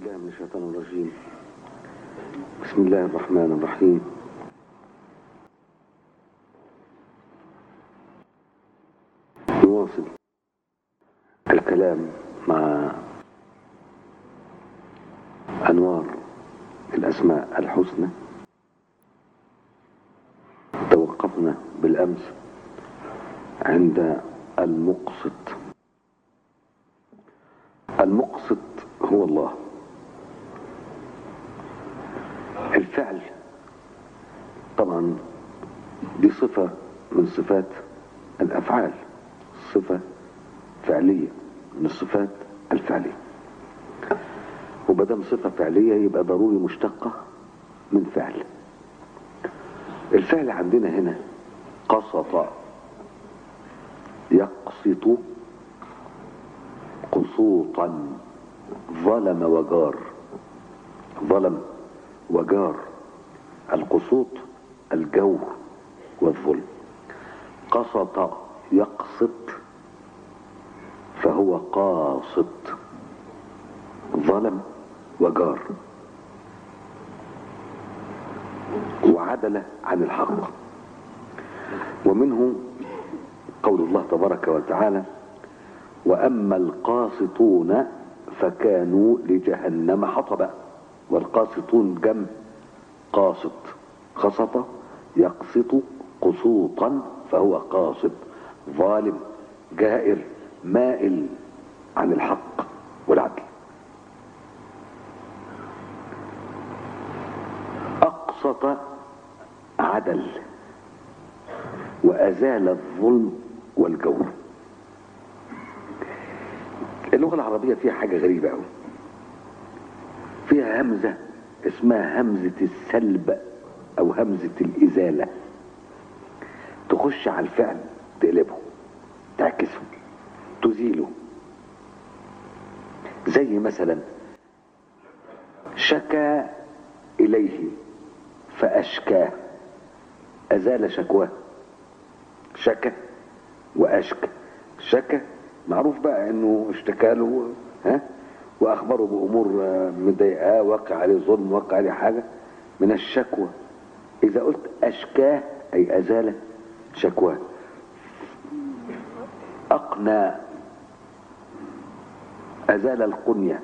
بالله من الشيطان الرجيم بسم الله الرحمن الرحيم نواصل الكلام مع أنوار الأسماء الحسنى توقفنا بالأمس عند المقسط المقسط هو الله الفعل طبعا دي صفة من صفات الأفعال صفة فعلية من الصفات الفعلية وبدم صفة فعلية يبقى ضروري مشتقة من فعل الفعل عندنا هنا قسط يقسط قسوطا ظلم وجار ظلم وجار القسوط الجور والظلم قسط يقسط فهو قاسط ظلم وجار وعدل عن الحق ومنه قول الله تبارك وتعالى وأما القاسطون فكانوا لجهنم حطبا والقاسطون جم قاسط خسط يقسط قسوطا فهو قاسط ظالم جائر مائل عن الحق والعدل أقسط عدل وأزال الظلم والجور اللغة العربية فيها حاجة غريبة أوي فيها همزة اسمها همزة السلب أو همزة الإزالة تخش على الفعل تقلبه تعكسه تزيله زي مثلا شكى إليه فأشكاه أزال شكواه شكى وأشكى شكى معروف بقى انه اشتكى له ها واخبره بامور مضايقاه وقع عليه ظلم وقع عليه حاجه من الشكوى اذا قلت اشكاه اي ازال شكواه اقنى ازال القنية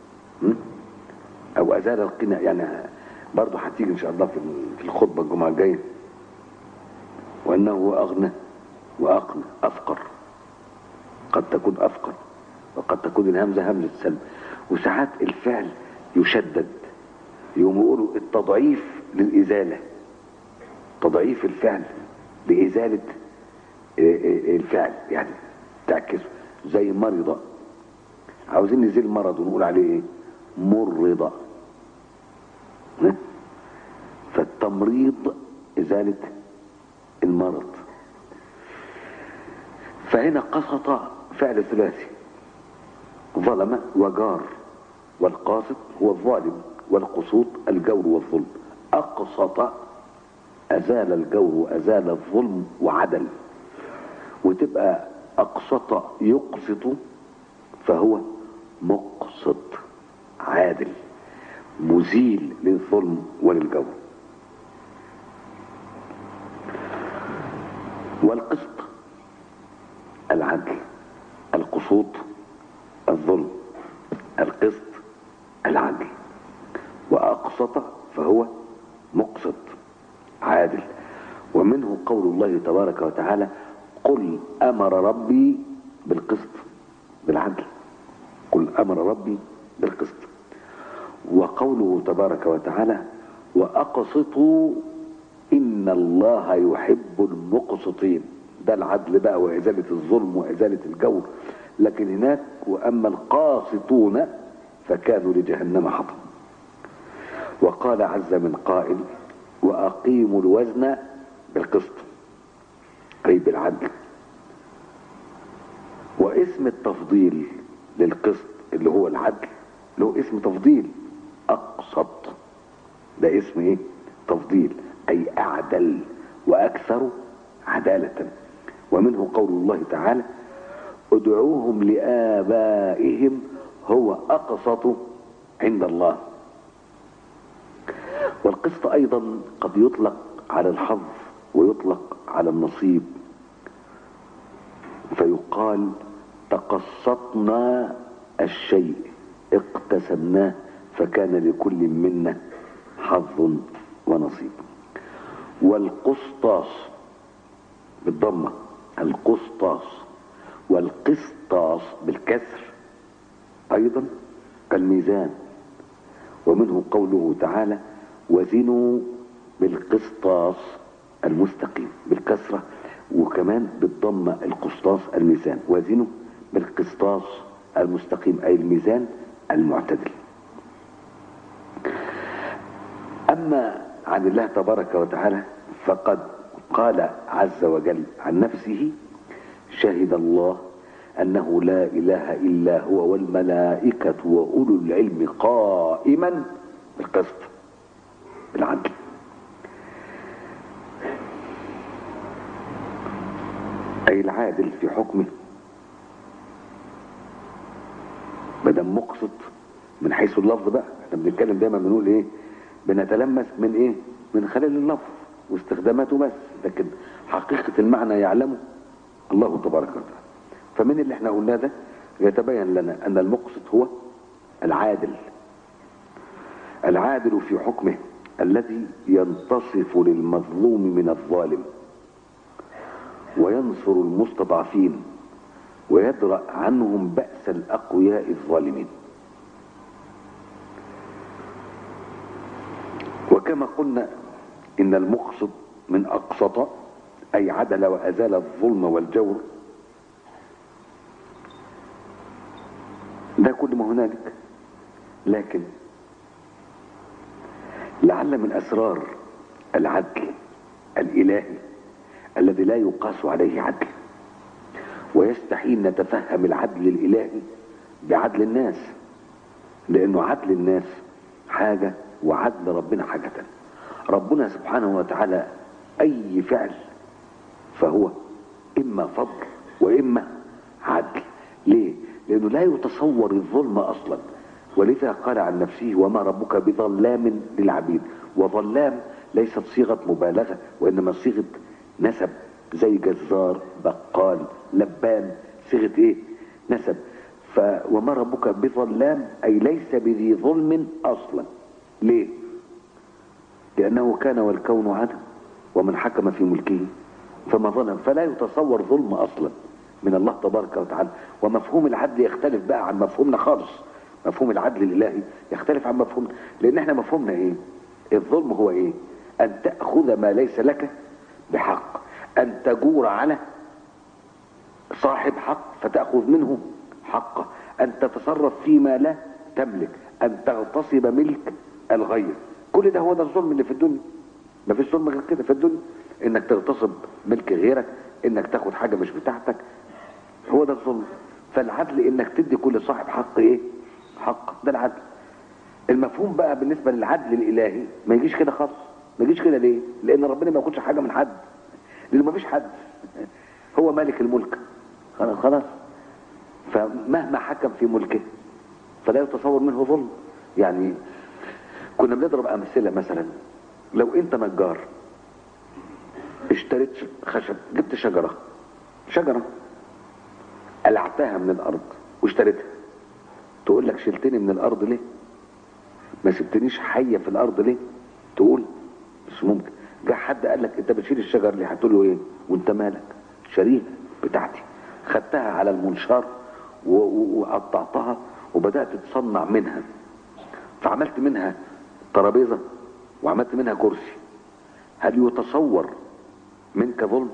او ازال القناة يعني برضه هتيجي ان شاء الله في الخطبه الجمعه الجايه وانه هو اغنى واقنى افقر قد تكون أفقر وقد تكون الهمزة همزة سلب وساعات الفعل يشدد يوم يقولوا التضعيف للإزالة تضعيف الفعل لإزالة الفعل يعني تعكسه زي مرضى عاوزين نزيل مرض ونقول عليه ايه مرضى فالتمريض إزالة المرض فهنا قسط فعل ثلاثي ظلم وجار والقاسط هو الظالم والقسوط الجور والظلم أقسط أزال الجور وأزال الظلم وعدل وتبقى أقسط يقسط فهو مقسط عادل مزيل للظلم وللجور والقسط العدل القسوط الظلم القسط العدل وأقسط فهو مقسط عادل ومنه قول الله تبارك وتعالى قل أمر ربي بالقسط بالعدل قل أمر ربي بالقسط وقوله تبارك وتعالى وأقسطوا إن الله يحب المقسطين ده العدل بقى وإزالة الظلم وإزالة الجور لكن هناك وأما القاسطون فكانوا لجهنم حطب وقال عز من قائل وأقيموا الوزن بالقسط أي بالعدل واسم التفضيل للقسط اللي هو العدل له اسم تفضيل أقسط ده اسم ايه تفضيل أي أعدل وأكثر عدالة ومنه قول الله تعالى ادعوهم لآبائهم هو أقسط عند الله والقسط ايضا قد يطلق على الحظ ويطلق على النصيب فيقال تقسطنا الشيء اقتسمناه فكان لكل منا حظ ونصيب والقسطاس بالضمه القسطاس والقسطاس بالكسر ايضا كالميزان ومنه قوله تعالى وزنوا بالقسطاس المستقيم بالكسرة وكمان بالضمة القسطاس الميزان وزنوا بالقسطاس المستقيم أي الميزان المعتدل أما عن الله تبارك وتعالى فقد قال عز وجل عن نفسه شهد الله أنه لا إله إلا هو والملائكة وأولو العلم قائما بالقسط بالعدل أي العادل في حكمه مدام مقسط من حيث اللفظ بقى احنا بنتكلم دايما بنقول ايه بنتلمس من ايه من خلال اللفظ واستخداماته بس لكن حقيقة المعنى يعلمه الله تبارك وتعالى فمن اللي احنا قلناه ده يتبين لنا ان المقسط هو العادل العادل في حكمه الذي ينتصف للمظلوم من الظالم وينصر المستضعفين ويدرأ عنهم بأس الأقوياء الظالمين وكما قلنا إن المقسط من أقسط أي عدل وأزال الظلم والجور ده كل ما هنالك لكن لعل من أسرار العدل الإلهي الذي لا يقاس عليه عدل ويستحيل نتفهم العدل الإلهي بعدل الناس لأنه عدل الناس حاجة وعدل ربنا حاجة ربنا سبحانه وتعالى أي فعل فهو إما فضل وإما عدل ليه؟ لأنه لا يتصور الظلم أصلا ولذا قال عن نفسه وما ربك بظلام للعبيد وظلام ليست صيغة مبالغة وإنما صيغة نسب زي جزار بقال لبان صيغة ايه نسب ف وما ربك بظلام اي ليس بذي ظلم اصلا ليه لانه كان والكون عدم ومن حكم في ملكه فما ظلم فلا يتصور ظلم اصلا من الله تبارك وتعالى ومفهوم العدل يختلف بقى عن مفهومنا خالص مفهوم العدل الالهي يختلف عن مفهومنا لان احنا مفهومنا ايه الظلم هو ايه ان تاخذ ما ليس لك بحق ان تجور على صاحب حق فتاخذ منه حقه ان تتصرف فيما لا تملك ان تغتصب ملك الغير كل ده هو ده الظلم اللي في الدنيا ما فيش ظلم غير كده في الدنيا انك تغتصب ملك غيرك انك تاخد حاجه مش بتاعتك هو ده الظلم فالعدل انك تدي كل صاحب حق ايه حق ده العدل المفهوم بقى بالنسبه للعدل الالهي ما يجيش كده خالص ما يجيش كده ليه لان ربنا ما ياخدش حاجه من حد لانه ما فيش حد هو مالك الملك خلاص خلاص فمهما حكم في ملكه فلا يتصور منه ظلم يعني كنا بنضرب امثله مثلا لو انت نجار اشتريت خشب جبت شجره شجره قلعتها من الارض واشتريتها تقول لك شلتني من الارض ليه ما سبتنيش حيه في الارض ليه تقول مش ممكن جه حد قال لك انت بتشيل الشجر ليه هتقول له ايه وانت مالك شريك بتاعتي خدتها على المنشار وقطعتها وبدات تصنع منها فعملت منها ترابيزه وعملت منها كرسي هل يتصور منك ظلم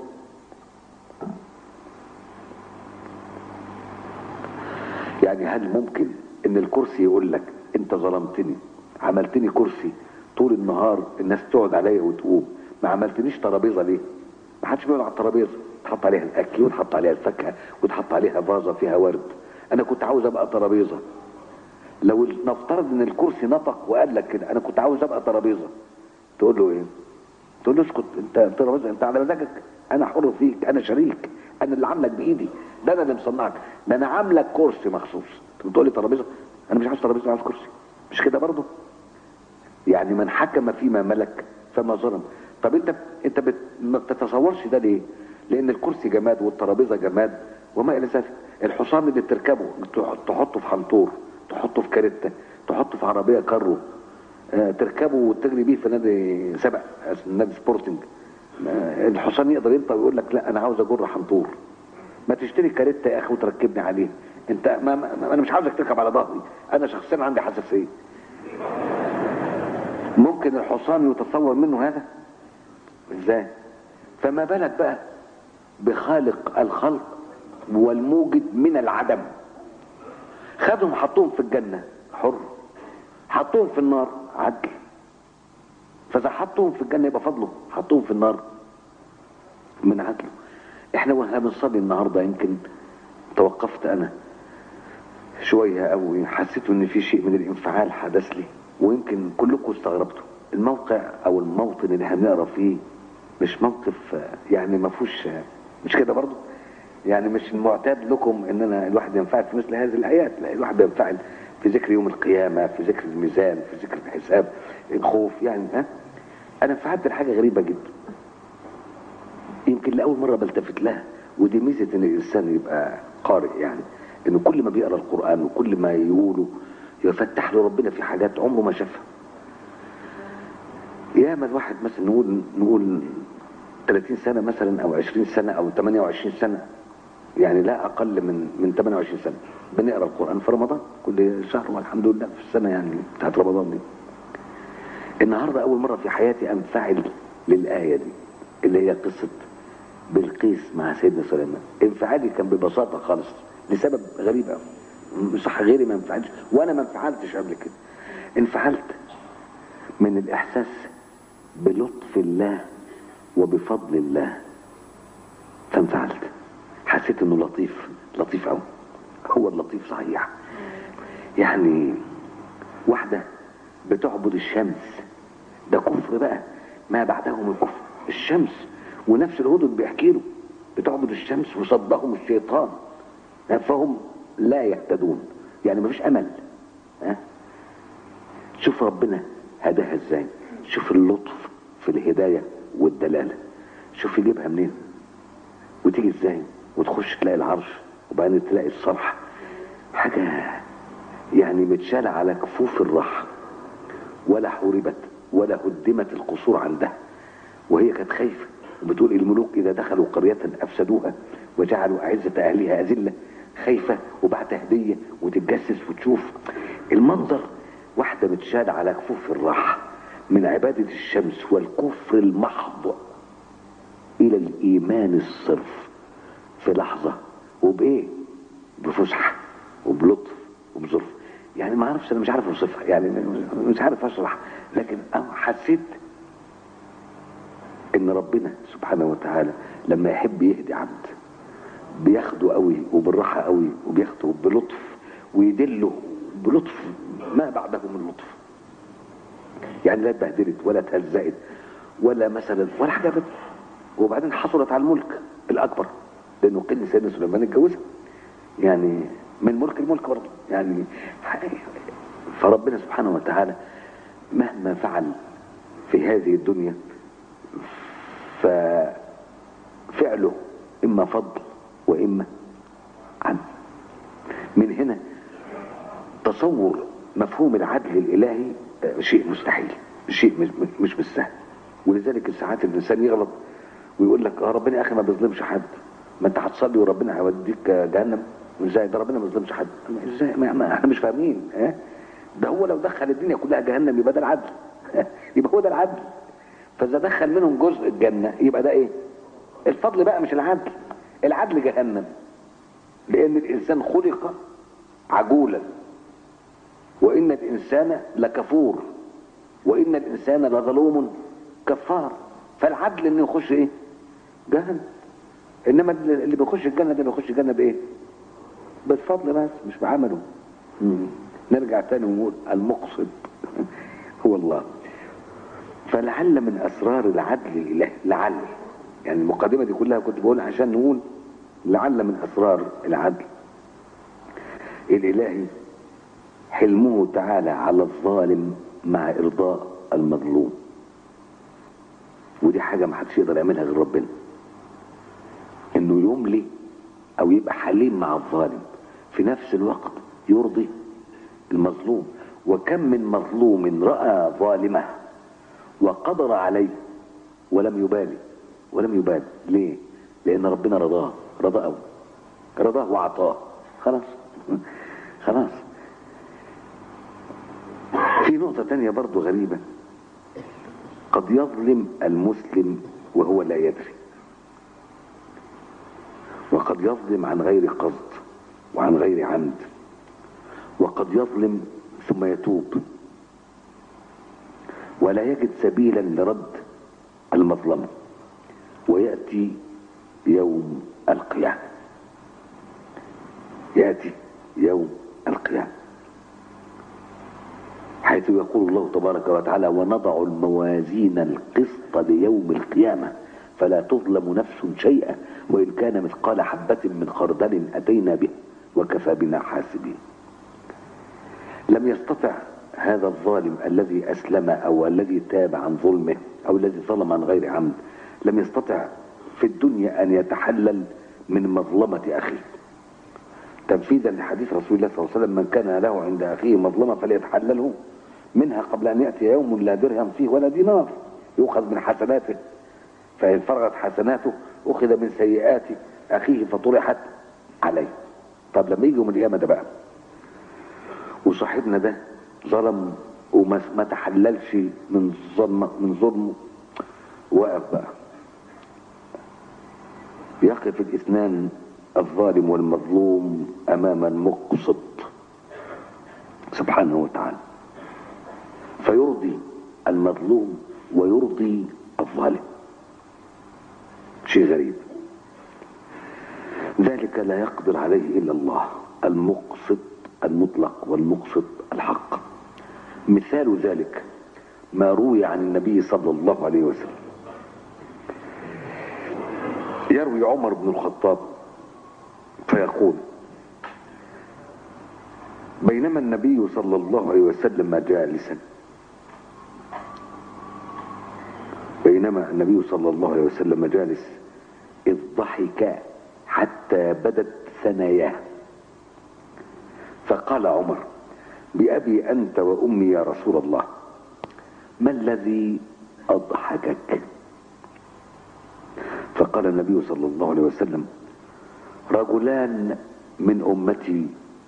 يعني هل ممكن ان الكرسي يقول لك انت ظلمتني عملتني كرسي طول النهار الناس تقعد عليا وتقوم ما عملتنيش ترابيزه ليه ما حدش بيقعد على الترابيزه تحط عليها الاكل وتحط عليها الفاكهه وتحط عليها فازه فيها ورد انا كنت عاوز ابقى ترابيزه لو نفترض ان الكرسي نطق وقال لك كده انا كنت عاوز ابقى ترابيزه تقول له ايه تقول له اسكت انت ترابيزه انت على مزاجك انا حر فيك انا شريك انا اللي عاملك بايدي ده انا اللي مصنعك ده انا عاملك كرسي مخصوص انت بتقول لي ترابيزه انا مش عاوز ترابيزه عاوز كرسي مش كده برضه يعني من حكم فيما ملك فما ظلم طب انت انت بت... ما بتتصورش ده ليه لان الكرسي جماد والترابيزه جماد وما الى ذلك الحصان اللي بتركبه تح- تحطه في حنطور تحطه في كارته تحطه في عربيه كارو آه، تركبه وتجري بيه في نادي سبق نادي سبورتنج آه، الحصان يقدر ينطق ويقول لك لا انا عاوز اجر حنطور ما تشتري كارته يا اخي وتركبني عليه انت ما ما انا مش عاوزك تركب على ظهري انا شخصيا عندي حساسيه ممكن الحصان يتصور منه هذا ازاي فما بالك بقى بخالق الخلق والموجد من العدم خدهم حطوهم في الجنة حر حطوهم في النار عدل فاذا حطوهم في الجنة يبقى فضله حطوهم في النار من عدله احنا واحنا بنصلي النهاردة يمكن توقفت انا شوية قوي حسيت ان في شيء من الانفعال حدث لي ويمكن كلكم استغربتوا الموقع او الموطن اللي هنقرا فيه مش موقف آه، يعني ما فيهوش آه، مش كده برضه يعني مش المعتاد لكم ان انا الواحد ينفعل في مثل هذه الايات لا الواحد بينفعل في ذكر يوم القيامه في ذكر الميزان في ذكر الحساب الخوف يعني ها انا انفعلت لحاجه غريبه جدا يمكن لاول مره بلتفت لها ودي ميزه ان الانسان يبقى قارئ يعني انه كل ما بيقرا القران وكل ما يقوله يفتح له ربنا في حاجات عمره ما شافها ياما الواحد مثلا نقول نقول 30 سنه مثلا او 20 سنه او 28 سنه يعني لا اقل من من 28 سنه بنقرا القران في رمضان كل شهر والحمد لله في السنه يعني بتاعت رمضان دي النهارده اول مره في حياتي انفعل للايه دي اللي هي قصه بلقيس مع سيدنا سليمان انفعالي كان ببساطه خالص لسبب غريب قوي مش صح غيري ما انفعلش وانا ما انفعلتش قبل كده انفعلت من الاحساس بلطف الله وبفضل الله فانفعلت حسيت انه لطيف لطيف قوي هو اللطيف صحيح يعني واحده بتعبد الشمس ده كفر بقى ما بعدهم الكفر الشمس ونفس الهدد بيحكي له بتعبد الشمس وصدهم الشيطان فهم لا يهتدون يعني مفيش امل ها شوف ربنا هداها ازاي شوف اللطف في الهدايه والدلاله شوف يجيبها منين وتيجي ازاي وتخش تلاقي العرش وبعدين تلاقي الصرح حاجه يعني متشالة على كفوف الرحى ولا حوربت ولا هدمت القصور عندها وهي كانت خايفة وبتقول الملوك إذا دخلوا قرية أفسدوها وجعلوا أعزة أهلها أذلة خايفة وبعت هدية وتتجسس وتشوف المنظر واحدة متشالة على كفوف الرحى من عبادة الشمس والكفر المحض إلى الإيمان الصرف في لحظة وبإيه؟ بفسحة وبلطف وبظرف يعني ما اعرفش انا مش عارف اوصفها يعني مش عارف اشرح لكن أنا حسيت ان ربنا سبحانه وتعالى لما يحب يهدي عبد بياخده قوي وبالراحه قوي وبياخده بلطف ويدله بلطف ما بعده من لطف يعني لا اتبهدلت ولا اتهزقت ولا مثلا ولا حاجه بس وبعدين حصلت على الملك الاكبر لانه قل سيدنا سليمان اتجوزها يعني من ملك الملك برضه يعني فربنا سبحانه وتعالى مهما فعل في هذه الدنيا ففعله اما فضل واما عدل من هنا تصور مفهوم العدل الالهي شيء مستحيل شيء مش مش بالسهل ولذلك ساعات الانسان يغلط ويقول لك اه ربنا يا اخي ما بيظلمش حد ما انت هتصلي وربنا هيوديك جهنم ازاي ده ربنا ما بيظلمش حد ازاي ما ما احنا مش فاهمين اه ده هو لو دخل الدنيا كلها جهنم يبقى ده العدل يبقى هو ده العدل فاذا دخل منهم جزء الجنه يبقى ده ايه الفضل بقى مش العدل العدل جهنم لان الانسان خلق عجولا وان الانسان لكفور وان الانسان لظلوم كفار فالعدل انه يخش ايه جهنم انما اللي بيخش الجنه ده بيخش الجنه بايه بالفضل بس مش بعمله مم. نرجع تاني ونقول المقصد هو الله فلعل من اسرار العدل الالهي لعل يعني المقدمه دي كلها كنت بقول عشان نقول لعل من اسرار العدل الالهي حلمه تعالى على الظالم مع إرضاء المظلوم ودي حاجة ما حدش يقدر يعملها غير ربنا انه يملي او يبقى حليم مع الظالم في نفس الوقت يرضي المظلوم وكم من مظلوم رأى ظالمه وقدر عليه ولم يبالي ولم يبالي ليه لان ربنا رضاه رضاه رضاه وعطاه خلاص خلاص في نقطة تانية برضو غريبة قد يظلم المسلم وهو لا يدري وقد يظلم عن غير قصد وعن غير عمد وقد يظلم ثم يتوب ولا يجد سبيلا لرد المظلمة ويأتي يوم القيامة يأتي يوم القيامة حيث يقول الله تبارك وتعالى ونضع الموازين القسط ليوم القيامة فلا تظلم نفس شيئا وإن كان مثقال حبة من خردل أتينا به وكفى بنا حاسبين لم يستطع هذا الظالم الذي أسلم أو الذي تاب عن ظلمه أو الذي ظلم عن غير عمد لم يستطع في الدنيا أن يتحلل من مظلمة أخيه تنفيذا لحديث رسول الله صلى الله عليه وسلم من كان له عند أخيه مظلمة فليتحلله منها قبل أن يأتي يوم لا درهم فيه ولا دينار يؤخذ من حسناته فإن فرغت حسناته أخذ من سيئات أخيه فطرحت عليه طب لما يجي يوم القيامة ده بقى وصاحبنا ده ظلم وما ما تحللش من ظلم من ظلمه وقف بقى يقف الاثنان الظالم والمظلوم امام المقسط سبحانه وتعالى فيرضي المظلوم ويرضي الظالم شيء غريب ذلك لا يقدر عليه الا الله المقسط المطلق والمقسط الحق مثال ذلك ما روي عن النبي صلى الله عليه وسلم يروي عمر بن الخطاب فيقول بينما النبي صلى الله عليه وسلم جالسا بينما النبي صلى الله عليه وسلم جالس إذ ضحك حتى بدت ثناياه فقال عمر بأبي أنت وأمي يا رسول الله ما الذي أضحكك فقال النبي صلى الله عليه وسلم رجلان من أمتي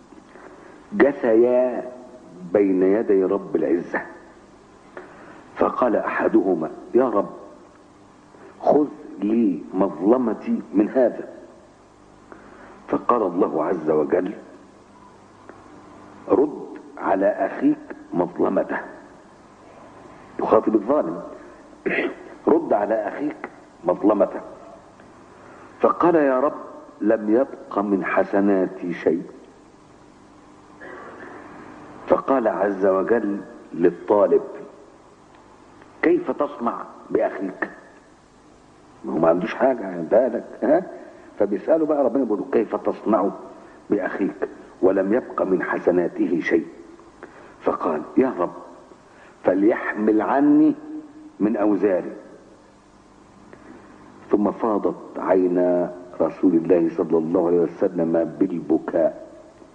جثيا بين يدي رب العزة فقال أحدهما يا رب خذ لي مظلمتي من هذا فقال الله عز وجل رد على أخيك مظلمته يخاطب الظالم رد على أخيك مظلمته فقال يا رب لم يبق من حسناتي شيء فقال عز وجل للطالب كيف تصنع بأخيك ما هو ما عندوش حاجة عندها لك ها فبيسأله بقى ربنا بيقول له كيف تصنع بأخيك ولم يبق من حسناته شيء فقال يا رب فليحمل عني من أوزاري ثم فاضت عينا رسول الله صلى الله عليه وسلم بالبكاء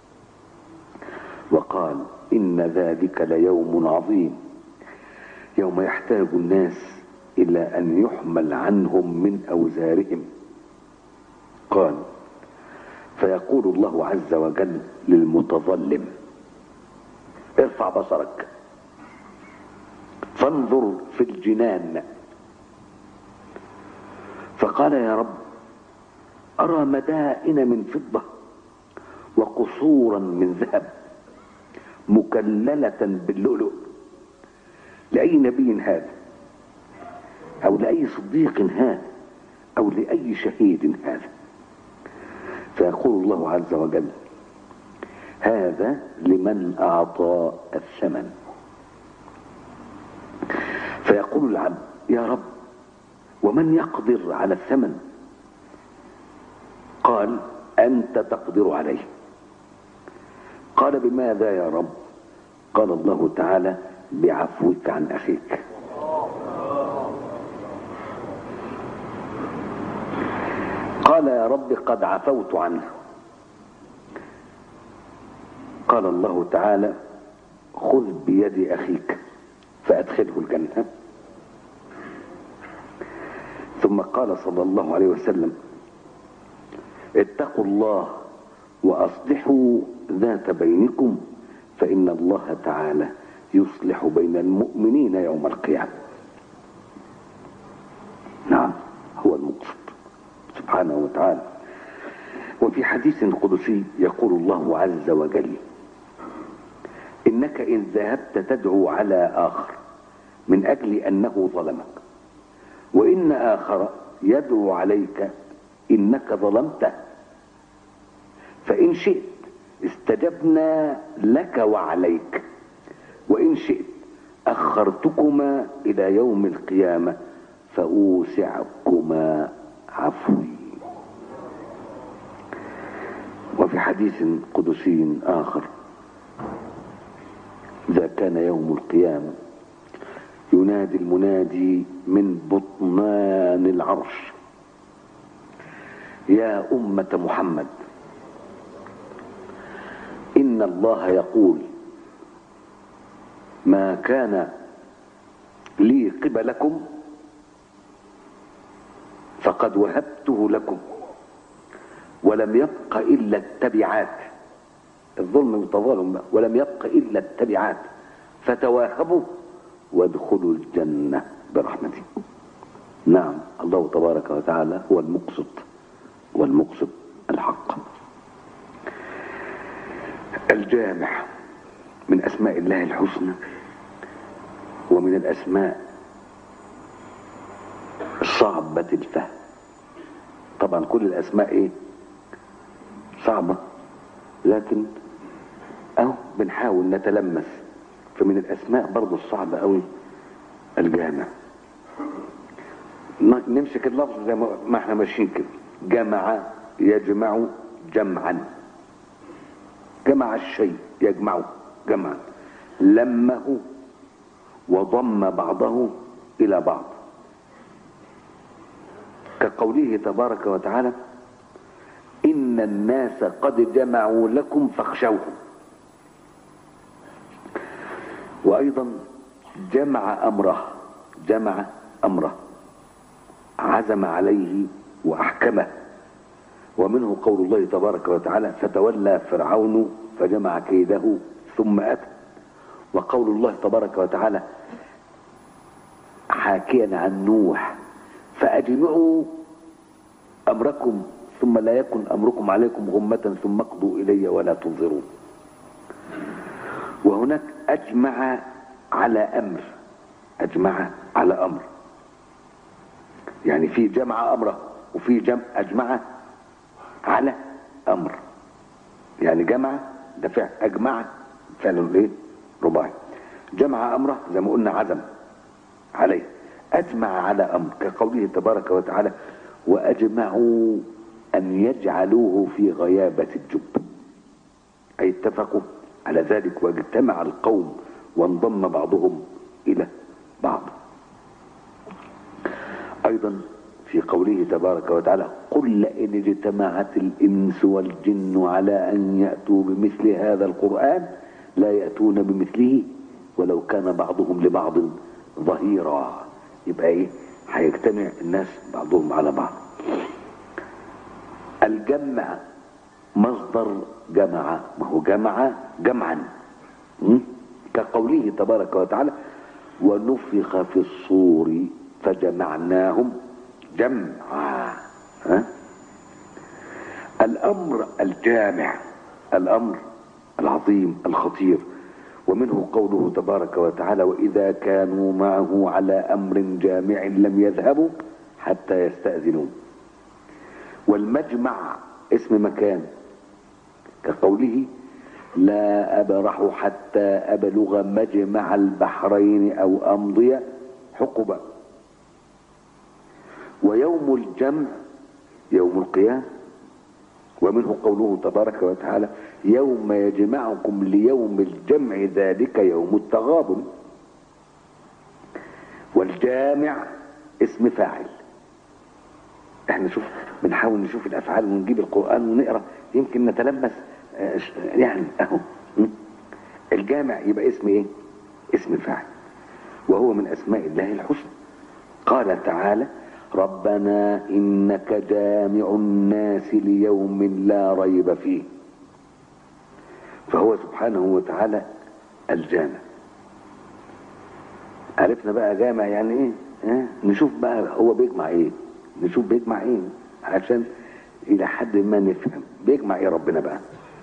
وقال إن ذلك ليوم عظيم يوم يحتاج الناس إلى أن يحمل عنهم من أوزارهم قال فيقول الله عز وجل للمتظلم ارفع بصرك فانظر في الجنان فقال يا رب أرى مدائن من فضة وقصورا من ذهب مكللة باللؤلؤ لأي نبي هذا أو لأي صديق هذا أو لأي شهيد هذا فيقول الله عز وجل هذا لمن أعطى الثمن فيقول العبد يا رب ومن يقدر على الثمن قال أنت تقدر عليه قال بماذا يا رب قال الله تعالى بعفوك عن أخيك قال يا رب قد عفوت عنه قال الله تعالى خذ بيد أخيك فأدخله الجنة ثم قال صلى الله عليه وسلم اتقوا الله وأصلحوا ذات بينكم فإن الله تعالى يصلح بين المؤمنين يوم القيامة نعم هو المقصد سبحانه وتعالى وفي حديث قدسي يقول الله عز وجل إنك إن ذهبت تدعو على آخر من أجل أنه ظلمك وإن آخر يدعو عليك إنك ظلمته فإن شئت استجبنا لك وعليك وإن شئت أخرتكما إلى يوم القيامة فأوسعكما عفوي وفي حديث قدسي آخر إذا كان يوم القيامة ينادي المنادي من بطنان العرش يا أمة محمد إن الله يقول ما كان لي قبلكم فقد وهبته لكم ولم يبق إلا التبعات الظلم والتظالم ولم يبق إلا التبعات فتواهبوا وادخلوا الجنة برحمته نعم الله تبارك وتعالى هو المقصد والمقصد الحق الجامع من أسماء الله الحسنى ومن الأسماء صعبة الفهم طبعا كل الأسماء إيه صعبة لكن أهو بنحاول نتلمس فمن الأسماء برضو الصعبة قوي الجامع نمسك اللفظ زي ما احنا ماشيين كده جمع يجمع جمعا جمع الشيء يجمعه جمعا لمه وضم بعضه إلى بعض كقوله تبارك وتعالى إن الناس قد جمعوا لكم فاخشوهم وأيضا جمع أمره جمع أمره عزم عليه وأحكمه ومنه قول الله تبارك وتعالى فتولى فرعون فجمع كيده ثم أتى وقول الله تبارك وتعالى حاكيا عن نوح فأجمعوا أمركم ثم لا يكن أمركم عليكم غمة ثم اقضوا إلي ولا تنظرون وهناك أجمع على أمر أجمع على أمر يعني في جمع أمره وفي جمع أجمع على أمر يعني جمع ده فعل أجمع فعل ايه رباعي جمع أمره زي ما قلنا عزم عليه أجمع على أمر كقوله تبارك وتعالى وأجمعوا أن يجعلوه في غيابة الجب أي اتفقوا على ذلك واجتمع القوم وانضم بعضهم إلى بعض أيضا في قوله تبارك وتعالى قل لئن اجتمعت الإنس والجن على أن يأتوا بمثل هذا القرآن لا يأتون بمثله ولو كان بعضهم لبعض ظهيرا يبقى ايه هيجتمع الناس بعضهم على بعض الجمع مصدر جمع ما هو جمع جمعا كقوله تبارك وتعالى ونفخ في الصور فجمعناهم جمعا ها؟ الامر الجامع الامر العظيم الخطير ومنه قوله تبارك وتعالى واذا كانوا معه على امر جامع لم يذهبوا حتى يستاذنوا والمجمع اسم مكان كقوله لا أبرح حتى أبلغ مجمع البحرين أو أمضي حقبا ويوم الجمع يوم القيامة ومنه قوله تبارك وتعالى يوم يجمعكم ليوم الجمع ذلك يوم التغابن والجامع اسم فاعل احنا شوف بنحاول نشوف الافعال ونجيب القران ونقرا يمكن نتلبس آه، يعني اهو الجامع يبقى اسم ايه اسم فاعل وهو من اسماء الله الحسنى قال تعالى ربنا انك جامع الناس ليوم لا ريب فيه فهو سبحانه وتعالى الجامع عرفنا بقى جامع يعني ايه اه؟ نشوف بقى هو بيجمع ايه نشوف بيجمع ايه عشان الى حد ما نفهم بيجمع ايه ربنا بقى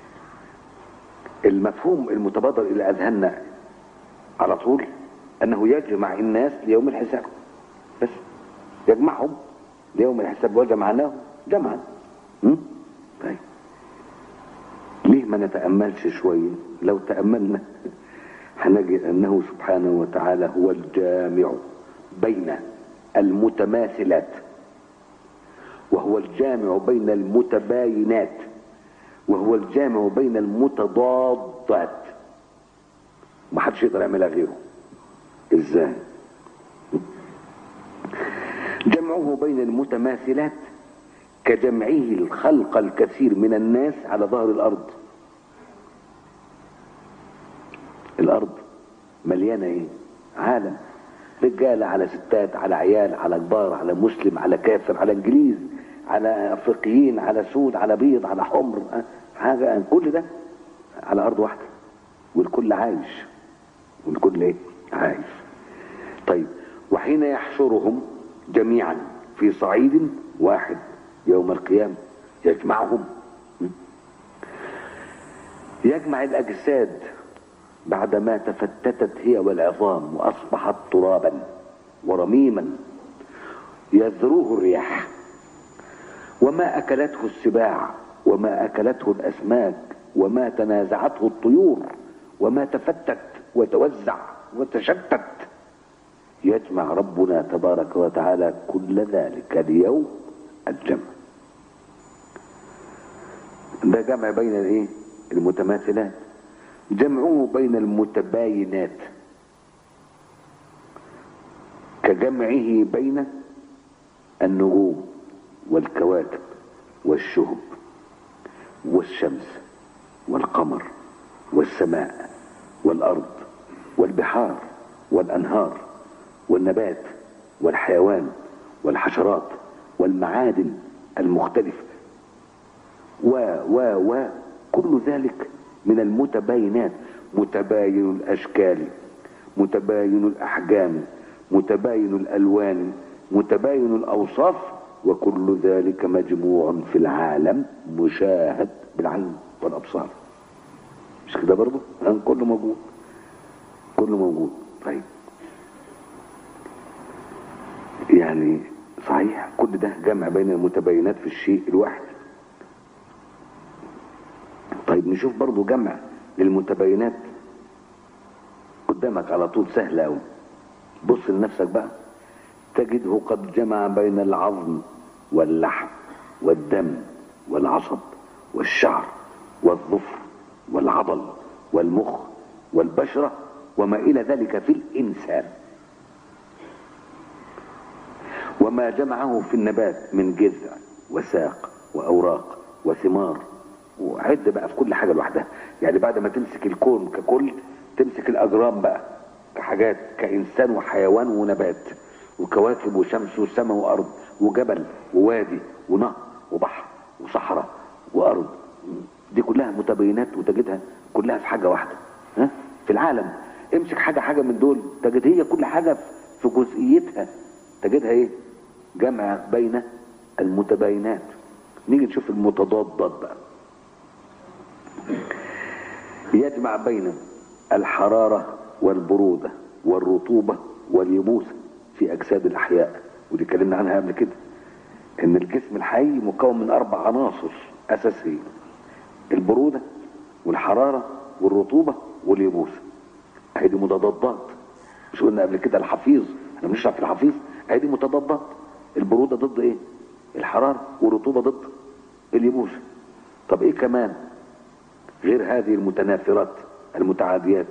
المفهوم المتبادر الى اذهاننا على طول انه يجمع الناس ليوم الحساب بس يجمعهم ليوم الحساب وجمعناه جمعا م? طيب ليه ما نتأملش شوية لو تأملنا هنجد أنه سبحانه وتعالى هو الجامع بين المتماثلات وهو الجامع بين المتباينات وهو الجامع بين المتضادات ما حدش يقدر يعملها غيره ازاي جمعه بين المتماثلات كجمعه الخلق الكثير من الناس على ظهر الارض الارض مليانه ايه عالم رجاله على ستات على عيال على كبار على مسلم على كافر على انجليز على افريقيين على سود على بيض على حمر أه، حاجه كل ده على ارض واحده والكل عايش والكل ايه عايش طيب وحين يحشرهم جميعا في صعيد واحد يوم القيامة يجمعهم يجمع الأجساد بعدما تفتتت هي والعظام وأصبحت ترابا ورميما يذروه الرياح وما أكلته السباع وما أكلته الأسماك وما تنازعته الطيور وما تفتت وتوزع وتشتت يجمع ربنا تبارك وتعالى كل ذلك اليوم الجمع ده جمع بين الايه المتماثلات جمعه بين المتباينات كجمعه بين النجوم والكواكب والشهب والشمس والقمر والسماء والارض والبحار والانهار والنبات والحيوان والحشرات والمعادن المختلفة و و و كل ذلك من المتباينات متباين الأشكال متباين الأحجام متباين الألوان متباين الأوصاف وكل ذلك مجموع في العالم مشاهد بالعين والأبصار مش كده برضه؟ كله موجود كله موجود طيب يعني صحيح كل ده جمع بين المتباينات في الشيء الواحد طيب نشوف برضو جمع للمتباينات قدامك على طول سهل قوي بص لنفسك بقى تجده قد جمع بين العظم واللحم والدم والعصب والشعر والظفر والعضل والمخ والبشرة وما إلى ذلك في الإنسان وما جمعه في النبات من جذع وساق وأوراق وثمار وعد بقى في كل حاجة لوحدها يعني بعد ما تمسك الكون ككل تمسك الأجرام بقى كحاجات كإنسان وحيوان ونبات وكواكب وشمس وسماء وأرض وجبل ووادي ونهر وبحر وصحراء وأرض دي كلها متباينات وتجدها كلها في حاجة واحدة ها في العالم امسك حاجة حاجة من دول تجد هي كل حاجة في جزئيتها تجدها ايه جمع بين المتباينات نيجي نشوف المتضادات بقى يجمع بين الحرارة والبرودة والرطوبة واليبوسة في أجساد الأحياء ودي اتكلمنا عنها قبل كده إن الجسم الحي مكون من أربع عناصر أساسية البرودة والحرارة والرطوبة واليبوسة هي دي متضادات مش قلنا قبل كده الحفيظ احنا بنشرح في الحفيظ هي دي متضادات البرودة ضد ايه الحرارة والرطوبة ضد اليبوسة طب ايه كمان غير هذه المتنافرات المتعاديات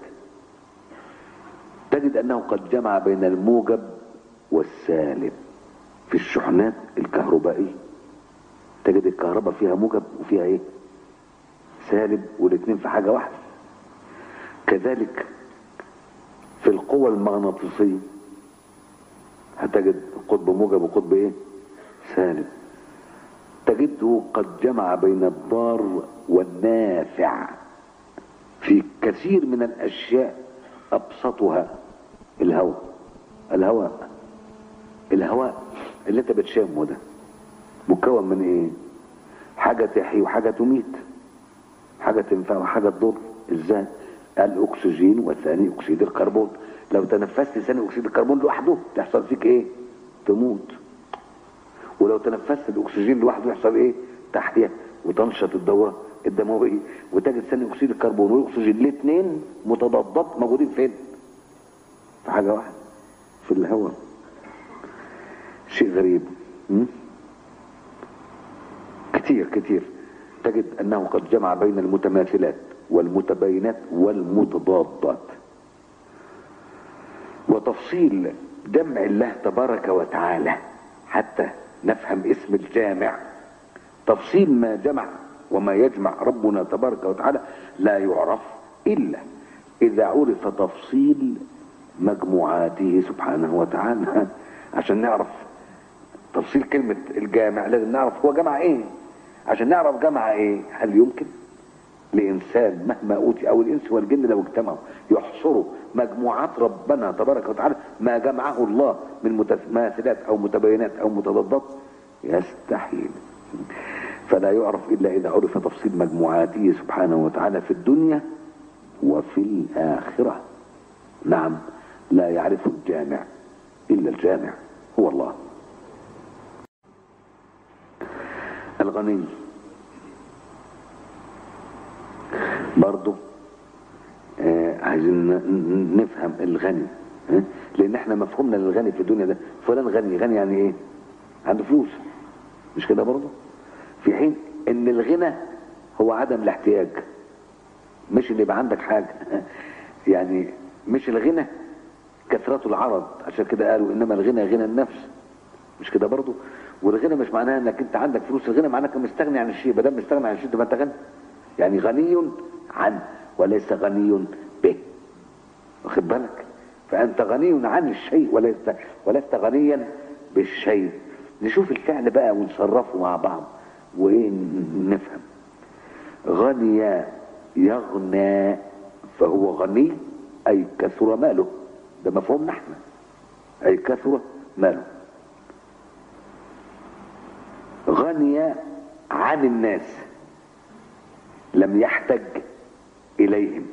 تجد انه قد جمع بين الموجب والسالب في الشحنات الكهربائية تجد الكهرباء فيها موجب وفيها ايه سالب والاثنين في حاجة واحدة كذلك في القوى المغناطيسية هتجد قطب موجب وقطب ايه سالب تجده قد جمع بين الضار والنافع في كثير من الاشياء ابسطها الهواء الهواء الهواء اللي انت بتشمه ده مكون من ايه حاجة تحيي وحاجة تميت حاجة تنفع وحاجة تضر ازاي الاكسجين وثاني اكسيد الكربون لو تنفست ثاني اكسيد الكربون لوحده تحصل فيك ايه تموت ولو تنفست الاكسجين لوحده يحصل ايه تحيا وتنشط الدورة الدموية وتجد ثاني اكسيد الكربون والاكسجين الاثنين متضادات موجودين فين في حاجة واحدة في الهواء شيء غريب م? كتير كتير تجد انه قد جمع بين المتماثلات والمتباينات والمتضادات وتفصيل جمع الله تبارك وتعالى حتى نفهم اسم الجامع تفصيل ما جمع وما يجمع ربنا تبارك وتعالى لا يعرف الا اذا عرف تفصيل مجموعاته سبحانه وتعالى عشان نعرف تفصيل كلمة الجامع لازم نعرف هو جمع ايه عشان نعرف جمع ايه هل يمكن لإنسان مهما أوتي أو الإنس والجن لو اجتمعوا يحصروا مجموعات ربنا تبارك وتعالى ما جمعه الله من متماثلات أو متباينات أو متضادات يستحيل فلا يعرف إلا إذا عرف تفصيل مجموعاته سبحانه وتعالى في الدنيا وفي الآخرة نعم لا يعرف الجامع إلا الجامع هو الله الغني برضو آه عايزين نفهم الغني آه؟ لان احنا مفهومنا للغني في الدنيا ده فلان غني غني يعني ايه عنده فلوس مش كده برضو في حين ان الغنى هو عدم الاحتياج مش اللي يبقى عندك حاجة يعني مش الغنى كثرة العرض عشان كده قالوا انما الغنى غنى النفس مش كده برضو والغنى مش معناها انك انت عندك فلوس الغنى معناها انك مستغني عن الشيء بدل مستغني عن الشيء تبقى انت غني يعني غني عن وليس غني به واخد بالك فانت غني عن الشيء وليس ولست غنيا بالشيء نشوف الفعل بقى ونصرفه مع بعض وايه نفهم غني يغنى فهو غني اي كثر ماله ده مفهومنا احنا اي كثر ماله غني عن الناس لم يحتج إليهم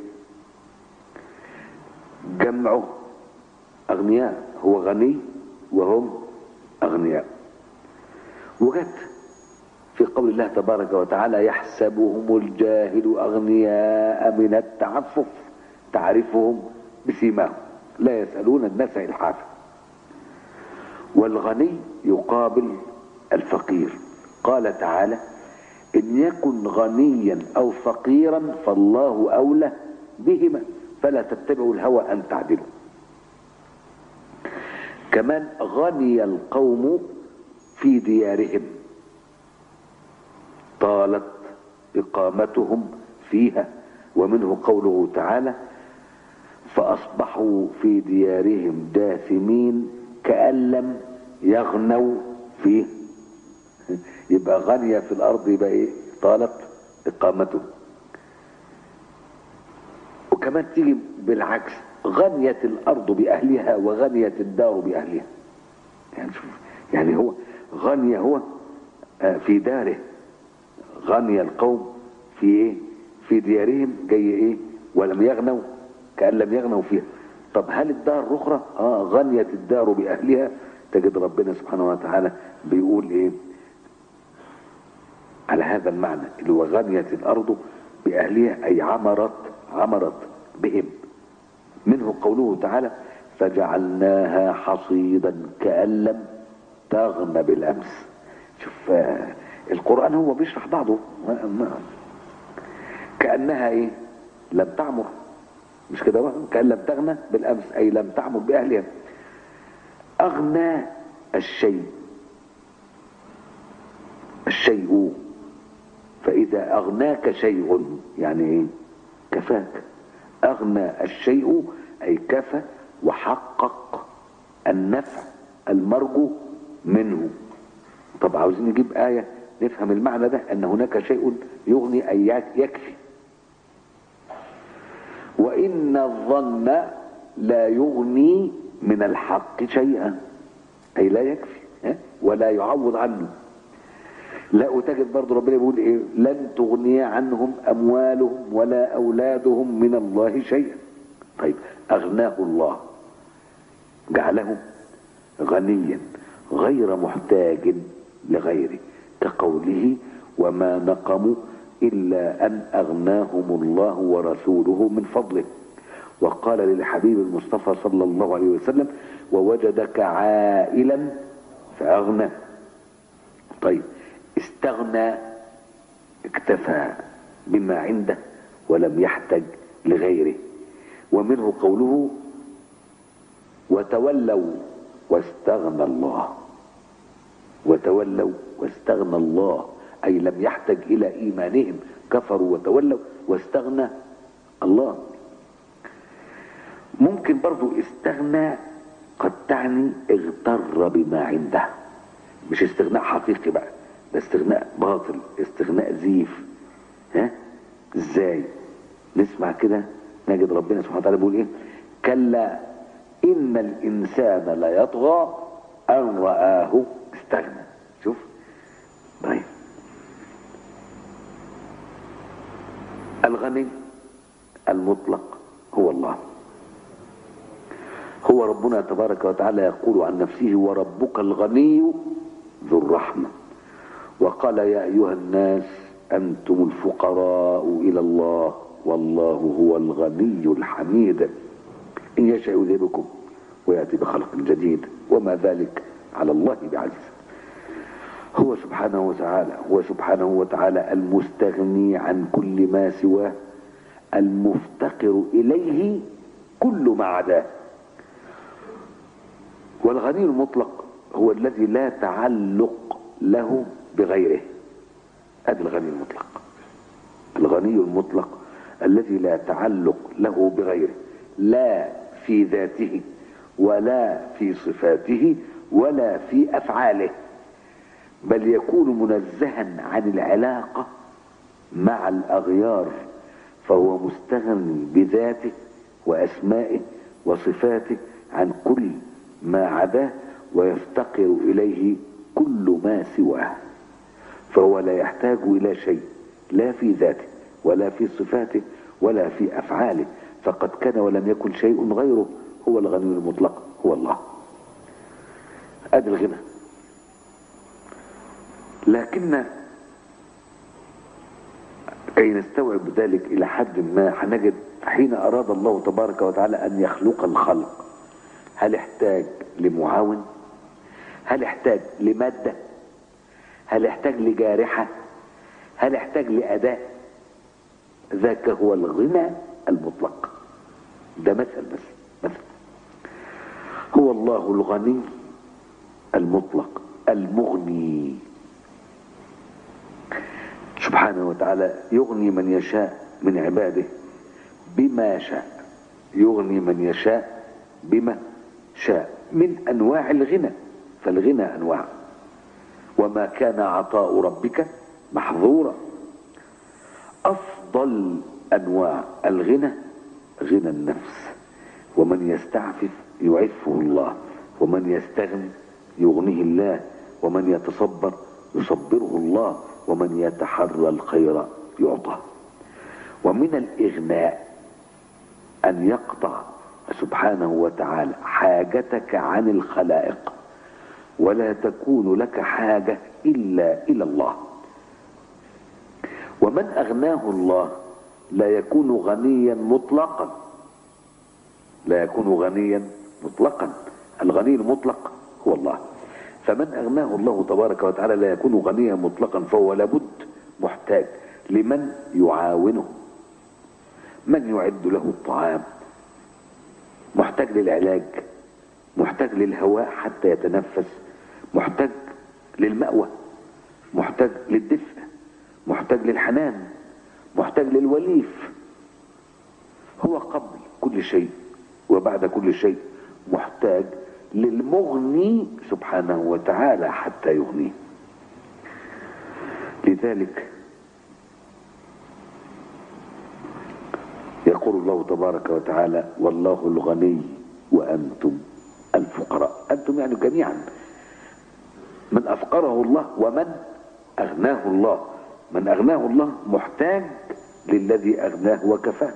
جمعه أغنياء هو غني وهم أغنياء وجت في قول الله تبارك وتعالى يحسبهم الجاهل أغنياء من التعفف تعرفهم بسيماهم لا يسألون الناس إلحافا والغني يقابل الفقير قال تعالى إن يكن غنيا أو فقيرا فالله أولى بهما فلا تتبعوا الهوى أن تعدلوا كمان غني القوم في ديارهم طالت إقامتهم فيها ومنه قوله تعالى فأصبحوا في ديارهم جاثمين كأن لم يغنوا فيه يبقى غنية في الأرض يبقى إيه طالت إقامته وكمان تيجي بالعكس غنيت الأرض بأهلها وغنيت الدار بأهلها يعني شوف يعني هو غني هو في داره غني القوم في ايه في ديارهم جاي ايه ولم يغنوا كأن لم يغنوا فيها طب هل الدار الأخرى اه غنيت الدار بأهلها تجد ربنا سبحانه وتعالى بيقول ايه على هذا المعنى اللي هو غنيت الأرض بأهلها أي عمرت عمرت بهم منه قوله تعالى فجعلناها حصيدا كأن لم تغن بالأمس شوف القرآن هو بيشرح بعضه كأنها ايه لم تعمر مش كده بقى كأن لم تغنى بالأمس أي لم تعمر بأهلها أغنى الشيء الشيء فإذا أغناك شيء يعني إيه كفاك أغنى الشيء أي كفى وحقق النفع المرجو منه طب عاوزين نجيب آية نفهم المعنى ده أن هناك شيء يغني أي يكفي وإن الظن لا يغني من الحق شيئا أي لا يكفي ها؟ ولا يعوض عنه لا أتجد برضو ربنا يقول إيه لن تغني عنهم أموالهم ولا أولادهم من الله شيئا طيب أغناه الله جعله غنيا غير محتاج لغيره كقوله وما نقموا إلا أن أغناهم الله ورسوله من فضله وقال للحبيب المصطفى صلى الله عليه وسلم ووجدك عائلا فأغنى طيب استغنى اكتفى بما عنده ولم يحتج لغيره ومنه قوله وتولوا واستغنى الله وتولوا واستغنى الله أي لم يحتج إلى إيمانهم كفروا وتولوا واستغنى الله ممكن برضو استغنى قد تعني اغتر بما عنده مش استغناء حقيقي بقى ده استغناء باطل استغناء زيف ها ازاي نسمع كده نجد ربنا سبحانه وتعالى بيقول ايه كلا ان الانسان لا يطغى ان رآه استغنى شوف طيب الغني المطلق هو الله هو ربنا تبارك وتعالى يقول عن نفسه وربك الغني ذو الرحمة وقال يا أيها الناس أنتم الفقراء إلى الله والله هو الغني الحميد إن يشاء يذهبكم ويأتي بخلق جديد وما ذلك على الله بعزيز هو سبحانه وتعالى هو سبحانه وتعالى المستغني عن كل ما سواه المفتقر إليه كل ما عداه والغني المطلق هو الذي لا تعلق له بغيره هذا الغني المطلق الغني المطلق الذي لا تعلق له بغيره لا في ذاته ولا في صفاته ولا في أفعاله بل يكون منزها عن العلاقة مع الأغيار فهو مستغني بذاته وأسمائه وصفاته عن كل ما عداه ويفتقر إليه كل ما سواه فهو لا يحتاج إلى شيء لا في ذاته ولا في صفاته ولا في أفعاله فقد كان ولم يكن شيء غيره هو الغني المطلق هو الله ادي الغنى لكن كي نستوعب ذلك الى حد ما هنجد حين اراد الله تبارك وتعالى ان يخلق الخلق هل احتاج لمعاون هل احتاج لمادة هل احتاج لجارحة هل احتاج لأداء ذاك هو الغنى المطلق ده مثل بس مثل هو الله الغني المطلق المغني سبحانه وتعالى يغني من يشاء من عباده بما شاء يغني من يشاء بما شاء من انواع الغنى فالغنى انواع وما كان عطاء ربك محظورا افضل انواع الغنى غنى النفس ومن يستعفف يعفه الله ومن يستغني يغنيه الله ومن يتصبر يصبره الله ومن يتحرى الخير يعطى ومن الإغناء أن يقطع سبحانه وتعالى حاجتك عن الخلائق ولا تكون لك حاجة إلا إلى الله ومن أغناه الله لا يكون غنيا مطلقا لا يكون غنيا مطلقا الغني المطلق هو الله فمن أغناه الله تبارك وتعالى لا يكون غنيا مطلقا فهو لابد محتاج لمن يعاونه من يعد له الطعام محتاج للعلاج محتاج للهواء حتى يتنفس محتاج للمأوى محتاج للدفء محتاج للحنان محتاج للوليف هو قبل كل شيء وبعد كل شيء محتاج للمغني سبحانه وتعالى حتى يغنيه لذلك يقول الله تبارك وتعالى والله الغني وأنتم الفقراء أنتم يعني جميعا من أفقره الله ومن أغناه الله من أغناه الله محتاج للذي أغناه وكفاه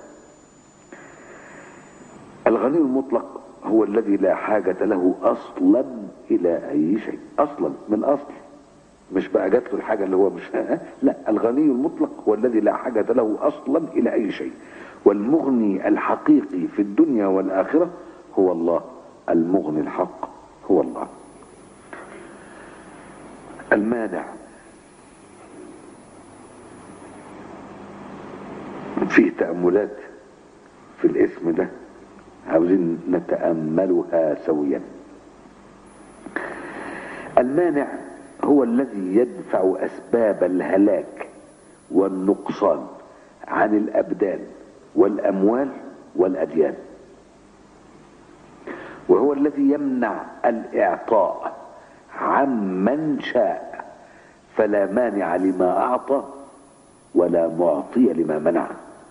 الغني المطلق هو الذي لا حاجة له أصلا إلى أي شيء أصلا من أصل مش بقى جات له الحاجة اللي هو مش لا الغني المطلق هو الذي لا حاجة له أصلا إلى أي شيء والمغني الحقيقي في الدنيا والآخرة هو الله المغني الحق هو الله المانع فيه تأملات في الاسم ده عاوزين نتأملها سويا المانع هو الذي يدفع أسباب الهلاك والنقصان عن الأبدان والأموال والأديان وهو الذي يمنع الإعطاء عمن شاء فلا مانع لما أعطى ولا معطي لما منع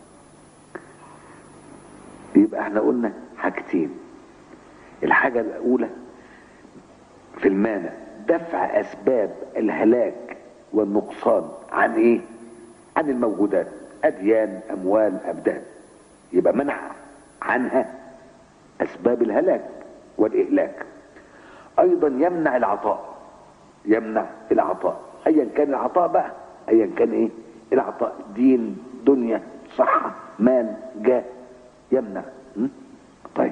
يبقى احنا قلنا حاجتين الحاجة الأولى في المانع دفع أسباب الهلاك والنقصان عن إيه؟ عن الموجودات أديان أموال أبدان يبقى منع عنها أسباب الهلاك والإهلاك أيضا يمنع العطاء يمنع العطاء أيا كان العطاء بقى أيا كان إيه؟ العطاء دين دنيا صحة مال جاه يمنع م? طيب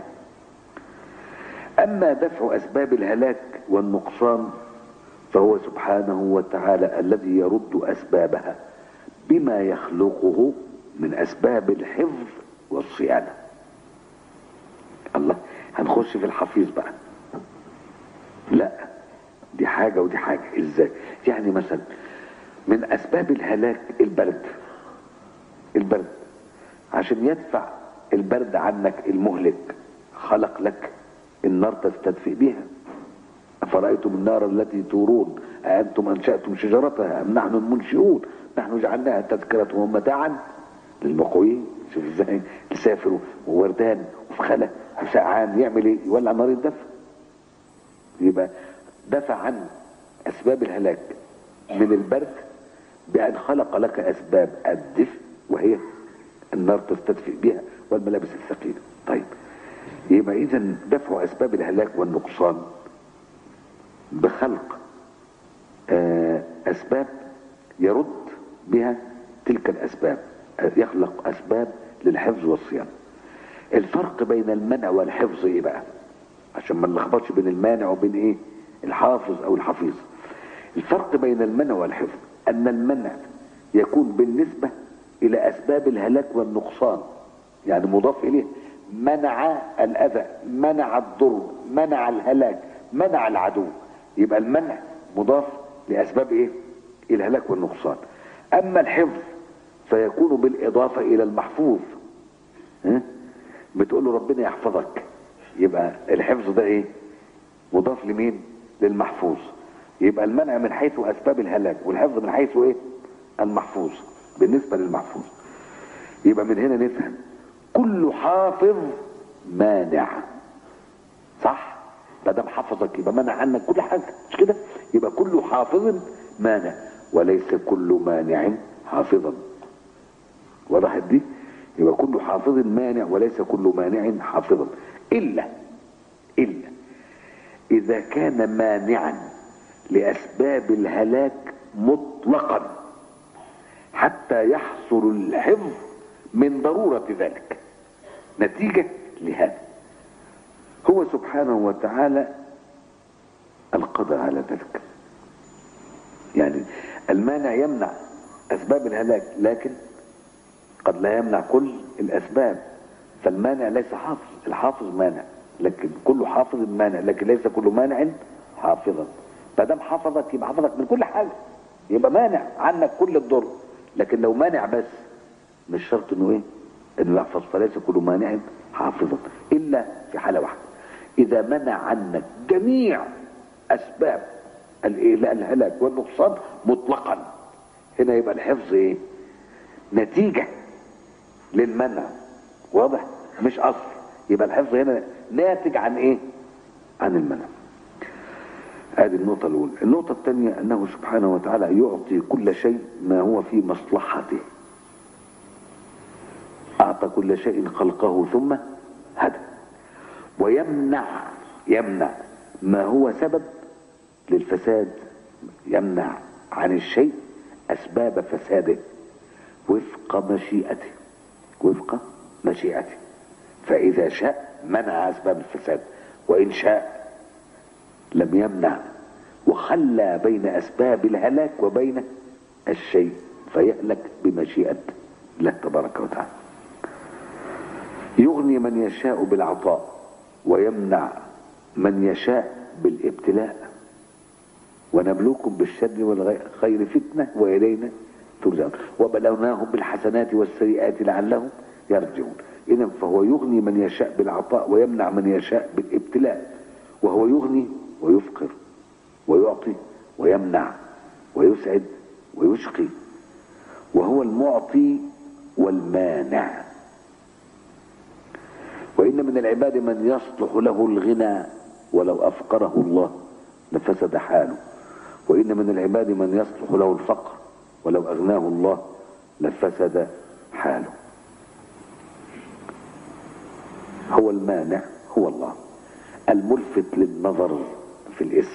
أما دفع أسباب الهلاك والنقصان فهو سبحانه وتعالى الذي يرد أسبابها بما يخلقه من أسباب الحفظ والصيانة الله هنخش في الحفيظ بقى لا دي حاجة ودي حاجة ازاي يعني مثلا من أسباب الهلاك البرد البرد عشان يدفع البرد عنك المهلك خلق لك النار تستدفئ بها أفرأيتم النار التي تورون أأنتم أنشأتم شجرتها أم نحن المنشئون نحن جعلناها تذكرة ومتاعا للمقويين شوف ازاي يسافر ووردان وفي خلا وسقعان يعمل ايه يولع نار الدفء يبقى دفع عن أسباب الهلاك من البرد بأن خلق لك أسباب الدفء وهي النار تستدفئ بها والملابس الثقيلة طيب يبقى إذا دفع أسباب الهلاك والنقصان بخلق أسباب يرد بها تلك الأسباب يخلق أسباب للحفظ والصيانة الفرق بين المنع والحفظ إيه بقى عشان ما نلخبطش بين المانع وبين إيه الحافظ أو الحفيظ الفرق بين المنع والحفظ أن المنع يكون بالنسبة إلى أسباب الهلاك والنقصان يعني مضاف إليه منع الأذى منع الضر منع الهلاك منع العدو يبقى المنع مضاف لأسباب إيه الهلاك والنقصان أما الحفظ فيكون بالإضافة إلى المحفوظ ها؟ بتقول له ربنا يحفظك يبقى الحفظ ده إيه مضاف لمين للمحفوظ يبقى المنع من حيث أسباب الهلاك والحفظ من حيث إيه المحفوظ بالنسبة للمحفوظ يبقى من هنا نفهم كل حافظ مانع صح ما دام حفظك يبقى منع عنك كل حاجة مش كده يبقى كل حافظ مانع وليس كل مانع حافظا وضحت دي يبقى كل حافظ مانع وليس كل مانع حافظا إلا إلا إذا كان مانعا لأسباب الهلاك مطلقا حتى يحصل الحفظ من ضرورة ذلك نتيجة لهذا هو سبحانه وتعالى القدر على ذلك يعني المانع يمنع أسباب الهلاك لكن قد لا يمنع كل الاسباب فالمانع ليس حافظ الحافظ مانع لكن كل حافظ مانع لكن ليس كل مانع حافظا ما دام حفظك يبقى حفظك من كل حاجه يبقى مانع عنك كل الضر لكن لو مانع بس مش شرط انه ايه انه يحفظ فليس كل مانع حافظا الا في حاله واحده اذا منع عنك جميع اسباب الإيلاء الهلاك والنقصان مطلقا هنا يبقى الحفظ ايه نتيجة للمنع واضح مش اصل يبقى الحفظ هنا ناتج عن ايه عن المنع هذه النقطة الأولى النقطة الثانية أنه سبحانه وتعالى يعطي كل شيء ما هو في مصلحته أعطى كل شيء خلقه ثم هدى ويمنع يمنع ما هو سبب للفساد يمنع عن الشيء أسباب فساده وفق مشيئته وفق مشيئته فإذا شاء منع أسباب الفساد وإن شاء لم يمنع وخلى بين أسباب الهلاك وبين الشيء فيهلك بمشيئة الله تبارك وتعالى يغني من يشاء بالعطاء ويمنع من يشاء بالابتلاء ونبلوكم بالشر والخير فتنة وإلينا ترجعون وبلوناهم بالحسنات والسيئات لعلهم يرجعون إذا فهو يغني من يشاء بالعطاء ويمنع من يشاء بالابتلاء وهو يغني ويفقر ويعطي ويمنع ويسعد ويشقي وهو المعطي والمانع وإن من العباد من يصلح له الغنى ولو أفقره الله لفسد حاله وإن من العباد من يصلح له الفقر ولو أغناه الله لفسد حاله هو المانع هو الله الملفت للنظر في الاسم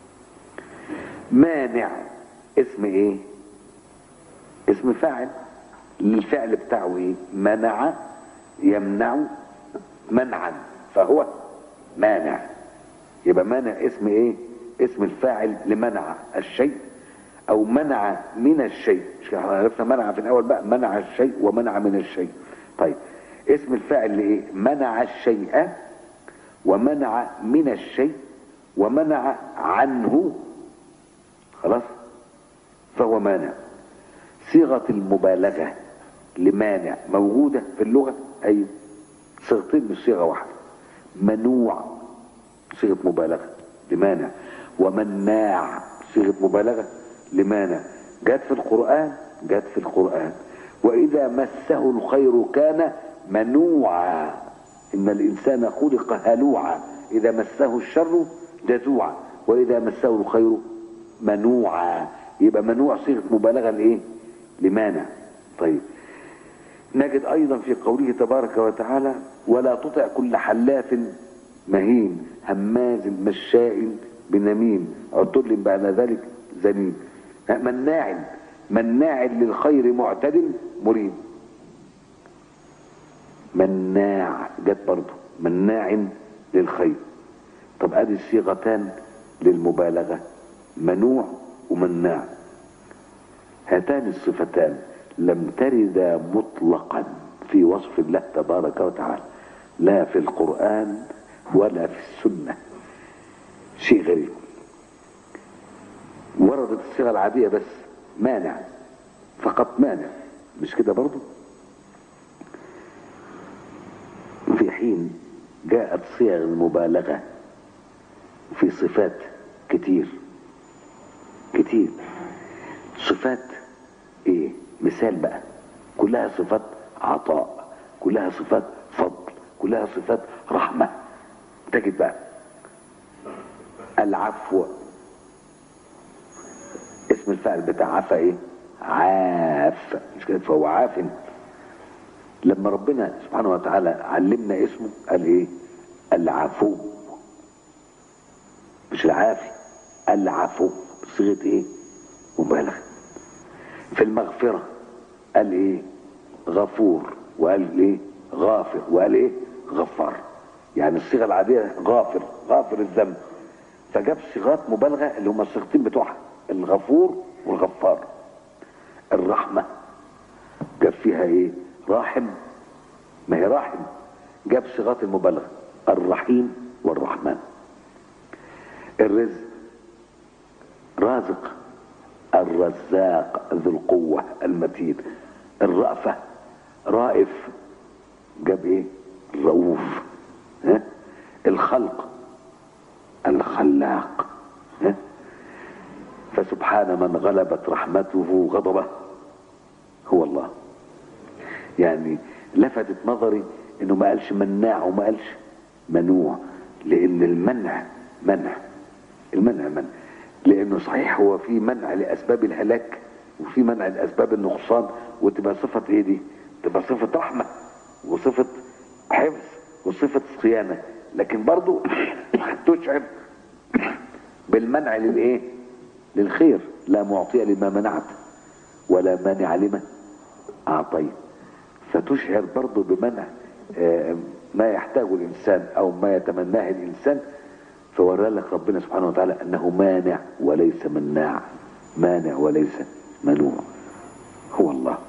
مانع اسم ايه اسم فاعل الفعل بتاعه ايه منع يمنع منعا فهو مانع يبقى مانع اسم ايه اسم الفاعل لمنع الشيء او منع من الشيء مش عرفنا منع في الاول بقى منع الشيء ومنع من الشيء طيب اسم الفاعل لايه منع الشيء ومنع من الشيء ومنع عنه خلاص فهو مانع صيغة المبالغة لمانع موجودة في اللغة أيوة صيغتين مش صيغة واحدة منوع صيغة مبالغة لمانع ومناع صيغة مبالغة لمانع جت في القرآن جت في القرآن وإذا مسه الخير كان منوعا إن الإنسان خلق هلوعا إذا مسه الشر جزوعا وإذا مسه الخير منوعا يبقى منوع صيغة مبالغة لإيه لمانع طيب نجد أيضا في قوله تبارك وتعالى ولا تطع كل حلاف مهين هماز مشاء بنميم عتل بعد ذلك زنيم مناع مناع للخير معتد مريب مناع جت برضه مناع للخير طب ادي الصيغتان للمبالغه منوع ومناع هاتان الصفتان لم تردا مطلقا في وصف الله تبارك وتعالى لا في القرآن ولا في السنة شيء غريب وردت الصيغة العادية بس مانع فقط مانع مش كده برضو في حين جاءت صيغ المبالغة في صفات كتير كتير صفات ايه مثال بقى كلها صفات عطاء كلها صفات فضل كلها صفات رحمة تجد بقى العفو اسم الفاعل بتاع عفا ايه عاف مش كده فهو عاف لما ربنا سبحانه وتعالى علمنا اسمه قال ايه العفو مش العافي العفو بصيغه ايه مبالغه في المغفره قال ايه غفور وقال ايه غافر وقال ايه غفار يعني الصيغه العاديه غافر غافر الذنب فجاب صيغات مبالغه اللي هم الصيغتين بتوعها الغفور والغفار الرحمه جاب فيها ايه راحم ما هي راحم جاب صيغات المبالغه الرحيم والرحمن الرزق رازق الرزاق ذو القوة المتين الرأفة رائف جاب ايه رؤوف ها؟ الخلق الخلاق ها؟ فسبحان من غلبت رحمته غضبه هو الله يعني لفتت نظري انه ما قالش مناع وما قالش منوع لان المنع منع المنع منع لانه صحيح هو في منع لاسباب الهلاك وفي منع لاسباب النقصان وتبقى صفه ايه دي تبقى صفه رحمه وصفه حفظ وصفه صيانه لكن برضو تشعر بالمنع للايه للخير لا معطي لما منعت ولا مانع لما اعطيت فتشعر برضو بمنع آه، ما يحتاجه الانسان او ما يتمناه الانسان فورى لك ربنا سبحانه وتعالى انه مانع وليس مناع مانع وليس منوع هو الله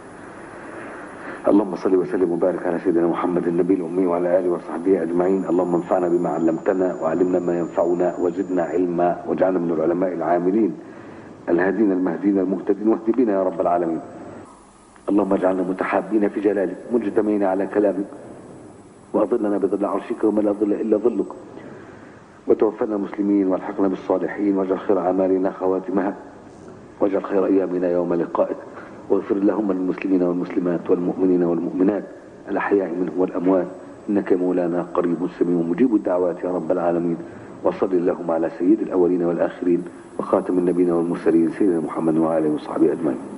اللهم صل وسلم وبارك على سيدنا محمد النبي الامي وعلى اله وصحبه اجمعين اللهم انفعنا بما علمتنا وعلمنا ما ينفعنا وزدنا علما واجعلنا من العلماء العاملين الهادين المهدين المهتدين واهد بنا يا رب العالمين اللهم اجعلنا متحابين في جلالك مجتمعين على كلامك واظلنا بظل عرشك وما لا ظل الا ظلك وتوفنا مسلمين والحقنا بالصالحين واجعل خير اعمالنا خواتمها واجعل خير ايامنا يوم لقائك واغفر اللهم للمسلمين والمسلمات والمؤمنين والمؤمنات الاحياء منهم والاموات انك مولانا قريب سميع مجيب الدعوات يا رب العالمين وصل اللهم على سيد الاولين والاخرين وخاتم النبيين والمرسلين سيدنا محمد وعلى اله وصحبه اجمعين